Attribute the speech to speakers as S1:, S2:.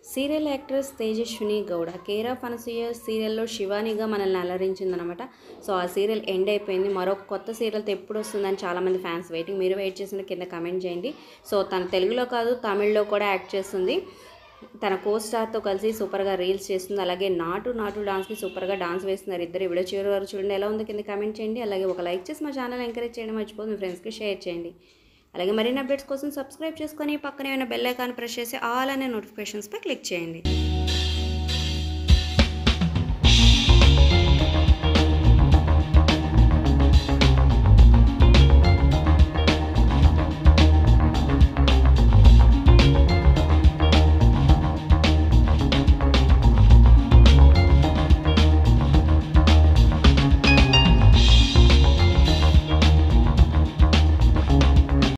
S1: serial actress Tejaswini Gowda care of Anasuya సీరియల్లో శివానిగా మనల్ని అలరించిందనమాట సో ఆ సీరియల్ ఎండ్ అయిపోయింది మరొక కొత్త సీరియల్తో ఎప్పుడు వస్తుందని చాలామంది ఫ్యాన్స్ వెయిటింగ్ మీరు వెయిట్ చేసిన కింద కమెంట్ చేయండి సో తను తెలుగులో కాదు తమిళ్లో కూడా యాక్ట్ చేస్తుంది తన కో స్టార్తో కలిసి సూపర్గా రీల్స్ చేస్తుంది అలాగే నాటు నాటు డాన్స్కి సూపర్గా డాన్స్ వేస్తున్నారు ఇద్దరు వీడియో చివరి వరకు చూడండి ఎలా ఉంది కింద కమెంట్ చేయండి అలాగే ఒక లైక్ చేసి మా ఛానల్ ఎంకరేజ్ చేయడం మర్చిపోదు మీ ఫ్రెండ్స్కి షేర్ చేయండి అలాగే మరిన్ని అప్డేట్స్ కోసం సబ్స్క్రైబ్ చేసుకొని పక్కనే ఉన్న బెల్ ఐకాన్ ప్రెస్ చేసి ఆల్ అనే నోటిఫికేషన్స్పై క్లిక్ చేయండి